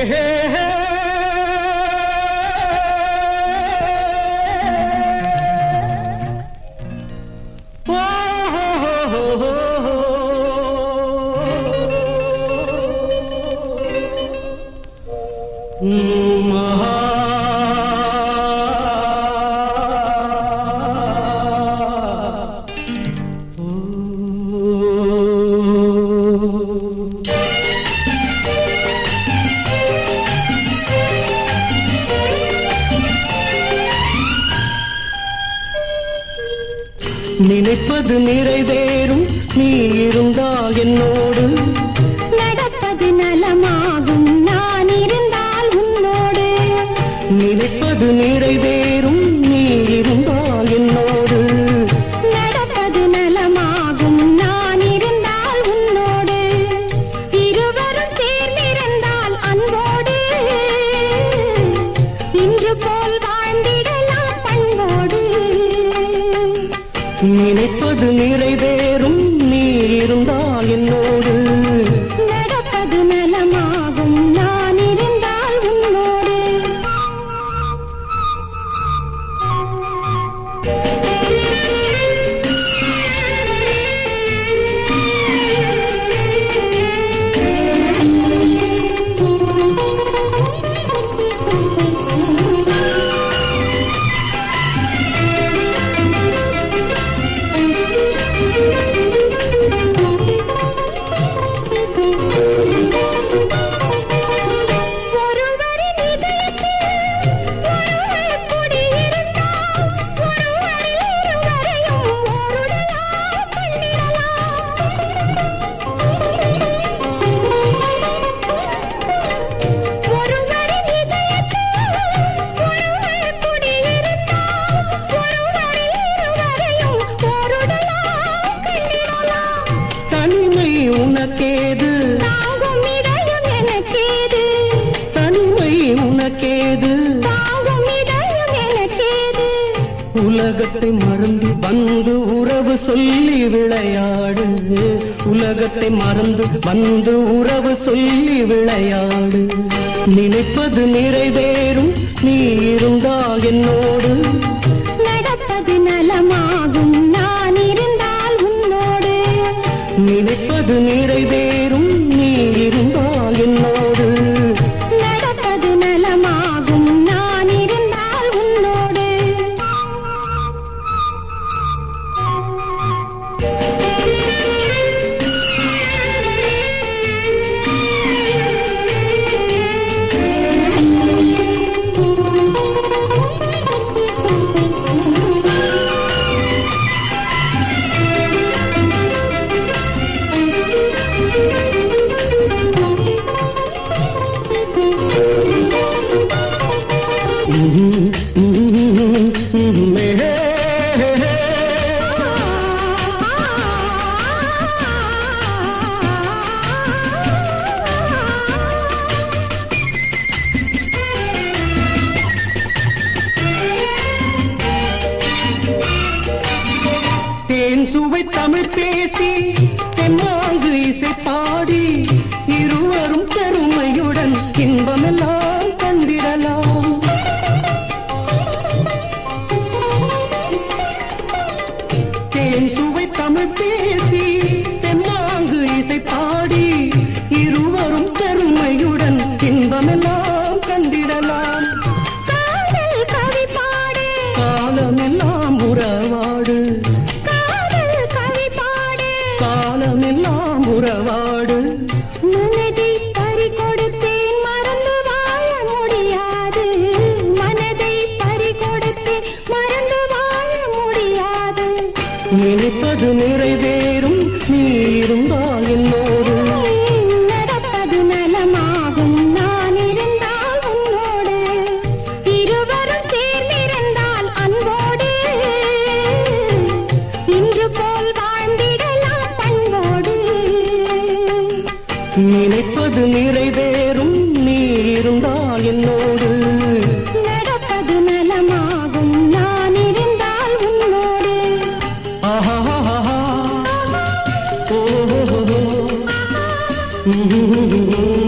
நினைப்பது நிறைவேறும் நீ இருந்தால் என்னோடு நடப்பது நலமாகும் நான் இருந்தால் உன்னோடு நினைப்பது நிறைவேறும் நீ இருந்தால் என்னோடு நடப்பது நலமாகும் நான் இருந்தால் உன்னோடு இருவரும் சேர்ந்திருந்தால் அன்போடு இன்று போல் வாழ்ந்திடலாம் பண்போடு நினைப்பது நிறைவேறும் நீ இருந்தால் என்னோடு நடப்பது நலமாகும் நான் இருந்தால் உன்னோடு ஒருவரின் இதயத்தில் ஒருவர் குடியிருந்தால் ஒருவரில் இருவரையும் ஓருடையாய் கண்டிடலாம். ஒருவரின் இதயத்தில் ஒருவர் குடியிருந்தால் ஒருவரில் இருவரையும் ஓருடையாய் கண்டிடலாம். தனிமை உனக்கேது தாங்கும் இதயம் எனக்கேது தனிமை உனக்கேது தாங்கும் இதயம் எனக்கேது உலகத்தை மறந்து வந்து உறவு சொல்லி விளையாடு உலகத்தை மறந்து வந்து உறவு சொல்லி விளையாடு நினைப்பது நிறைவேறும் நீ இருந்தால் என்னோடு நடப்பது நலமாகும் நான் இருந்தால் உன்னோடு நினைப்பது நிறைவேறும் நீ இருந்தால் என்னோடு நடப்பது நலமாகும் நான் இருந்தால் உன்னோடு தேன் சுவை தமிழ் பேசி தென்னாங்கு இசை பாடி இருவரும் பெருமையுடன் இன்பமெல்லாம் கண்டிடலாம் தேன் சுவை தமிழ் பேசி தென்னாங்கு இசை பாடி இருவரும் பெருமையுடன் இன்பமெல்லாம் கண்டிடலாம் காதல் கவி பாடு காலமெல்லாம் உறவாடு காதல் கவி பாடு காலமெல்லாம் உறவாடு மனதை பறி கொடுத்தேன் மறந்து வாழ முடியாது மனதை பறி கொடுத்தேன் மறந்து வாழ முடியாது நினைப்பது நிறைவேறும் நீ இருந்தால் என்னோடு நடப்பது நலமாகும் நான் இருந்தால் உன்னோடு இருவரும் சேர்ந்திருந்தால் அன்போடு இன்று போல் வாழ்ந்திடலாம் பண்போடு நினைப்பது நிறைவேறும் நீ இருந்தால் என்னோடு நடப்பது நலமாகும் நான் இருந்தால் உன்னோடு ஆஹா ஓ